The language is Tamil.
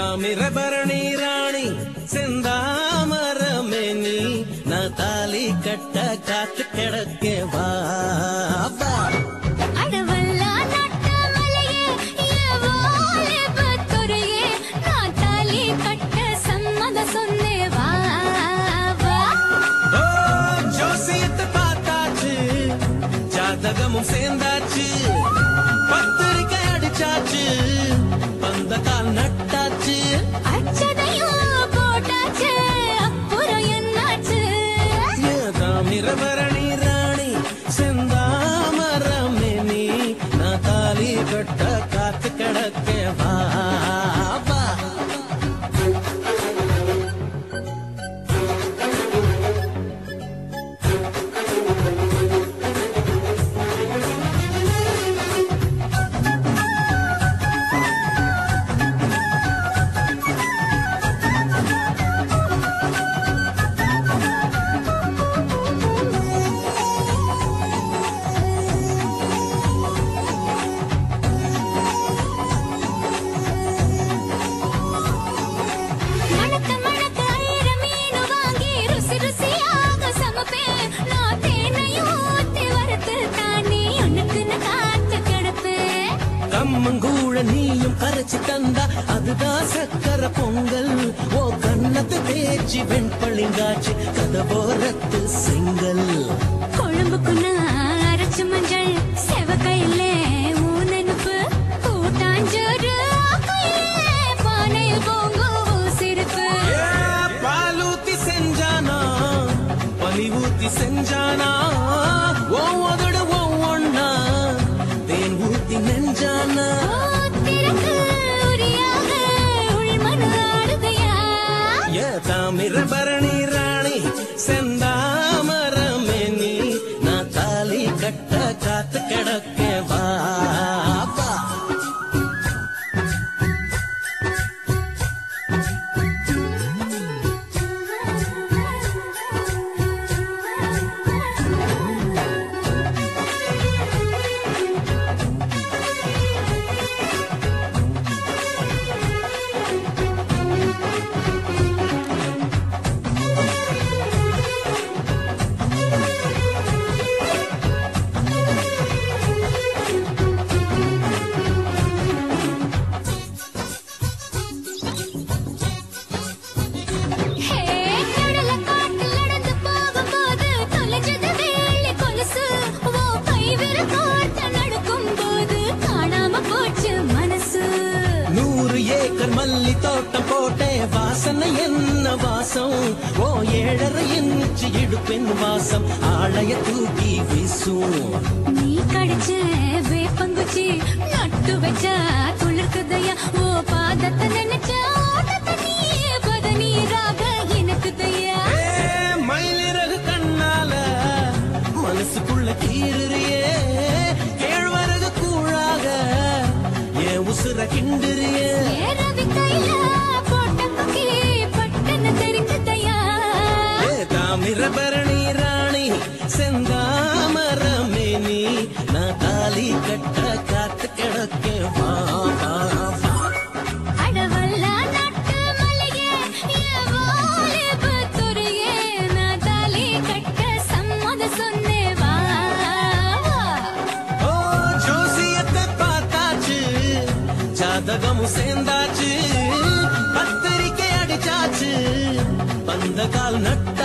தாமிரபரணி ராணி செந்தாமரமே நீ நான் தாலி கட்ட காத்து கிடக்க வா வா. அடவல்லா நட்ட மலையே எவோலே பத்துரையே நான் தாலி கட்ட சம்மத சொன்னே வா வா ஓ, ஜோசியத்தை பார்த்தாச்சு ஜாதகமும் சேர்ந்தாச்சு பத்திரிக்கை அடிச்சாச்சு பந்த கால் நட்டாச்சு அச்சதையும் போட்டாச்சு அப்புறம் என்னாச்சு ஏன் தாமிரபரணி ராணி செந்தாமரமே நீ நான் தாலி கட்ட காத்து கிடக்க வா வா. மணக்க மணக்க ஐர மீனு வாங்கி ருசி ருசியாக சமைப்பேன் நான் தேனையும் ஊத்தி வறுத்து தானே உனக்குன்னு காத்து கிடப்பேன் கம்மங்கூழ நீயும் கரைச்சு தந்தா அதுதான் சக்கர பொங்கல் ஓ கண்ணத்து தேய்ச்சி வெண்பளிங்காச்சு கதவோரத்து செங்கல் கொழும்புக்கு நான் அரைச்ச மஞ்சள் செவக்கையில ஊனனுப்பு கூட்டாஞ்சோறு ஆக்கையிலே பானையில் பொங்கும் சிரிப்பு ஏ, பாலூத்தி செஞ்சானா பனி ஊத்தி செஞ்சானா ஓ உதடு ஒவ்வொன்னா தேன் ஊத்தி நெஞ்சானா திறக்கு உரியாக உள்மனு ஆடுதையா ஏ தாமிரபரணி ராணி செந்தாமரமே நீ நான் தாலி கட்ட காத்து கிடக்க வா வா. ஹே கடல காட்டில் நடந்து போகும்போது தொலைஞ்சது வெள்ளி கொலுசு ஓ கை விரல் கோர்த்து நடக்கும்போது காணாம போச்சு மனசு நூறு ஏக்கர் மல்லி தோட்டம் போட்டே வாசனை என்ன வாசம் ஓ ஏழரை இன்ச்சு இடுப்பெண் வாசம் ஆளைய தூக்கி வீசும் நீ கடிச்ச வேப்பங்குச்சி நட்டு வச்ச துளிர்க்குதையா ஓ பாதத்தை நினைச்ச ஓட்டத்தை நீ பதநீராக எனக்குதையா ஏ, மயிலிறகு கண்ணால மனசுக்குள்ள கீறுறியே கேழ்வரகு கூழாக ஏன் உசுர கிண்டுறியே ஏறவி கையில போட்ட குக்கி பட்டுன்னு தெரிக்குதையா ஏ தாமிரபரணி ராணி செந்தாமரமே நீ நான் தாலி கட்ட காத்து கிடக்க வா வா, வா. அடவல்லா நட்டு மல்லிகே எவோலே பத்துரையே நான் தாலி கட்ட சம்மத சொன்னே வா வா ஓ ஜோசியத்தை பார்த்தாச்சு ஜாதகமும் சேர்ந்தாச்சு பத்திரிக்கை அடிச்சாச்சு பந்த கால் நட்ட